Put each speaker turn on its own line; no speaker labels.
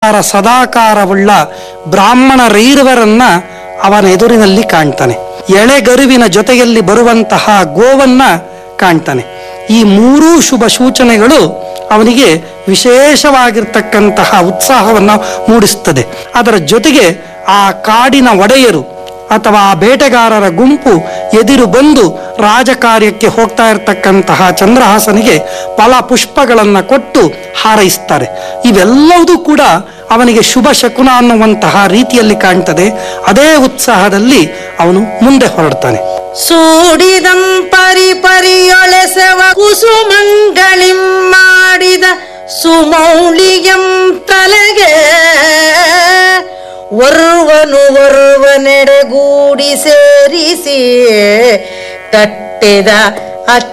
ಮನೋಹರ ಸದಾಕಾರವುಳ್ಳ ಬ್ರಾಹ್ಮಣರೀರ್ವರನ್ನ ಅವನ ಎದುರಿನಲ್ಲಿ ಕಾಣ್ತಾನೆ ಎಳೆಗರುವಿನ ಜೊತೆಯಲ್ಲಿ ಬರುವಂತಹ ಗೋವನ್ನ ಕಾಣ್ತಾನೆ ಈ ಮೂರೂ ಶುಭ ಸೂಚನೆಗಳು ಅವನಿಗೆ ವಿಶೇಷವಾಗಿರ್ತಕ್ಕಂತಹ ಉತ್ಸಾಹವನ್ನು ಮೂಡಿಸುತ್ತದೆ ಅದರ ಜೊತೆಗೆ ಆ ಕಾಡಿನ ಒಡೆಯರು ಅಥವಾ ಆ ಬೇಟೆಗಾರರ ಗುಂಪು ಎದುರು ಬಂದು ರಾಜಕಾರ್ಯಕ್ಕೆ ಹೋಗ್ತಾ ಇರತಕ್ಕಂತಹ ಚಂದ್ರಹಾಸನಿಗೆ ಫಲ ಪುಷ್ಪಗಳನ್ನು ಕೊಟ್ಟು ಹಾರೈಸ್ತಾರೆ ಇವೆಲ್ಲವೂ ಕೂಡ ಅವನಿಗೆ ಶುಭ ಶಕುನ ಅನ್ನುವಂತಹ ರೀತಿಯಲ್ಲಿ ಕಾಣ್ತದೆ ಅದೇ ಉತ್ಸಾಹದಲ್ಲಿ ಅವನು ಮುಂದೆ ಹೊರಡ್ತಾನೆ
ಸೂಡಿದಂ ಪರಿ ಪರಿಯೊಳೆಸವ ಕುಸುಮಂಗಳಿಂ ಮಾಡಿದ ಸುಮೌಳಿಯಂ ತಲೆಗೆ ಒರ್ವನು ಒರ್ವನೆಡೆಗೂಡಿ ಸೇರಿಸಿ ಕಟ್ಟಿದ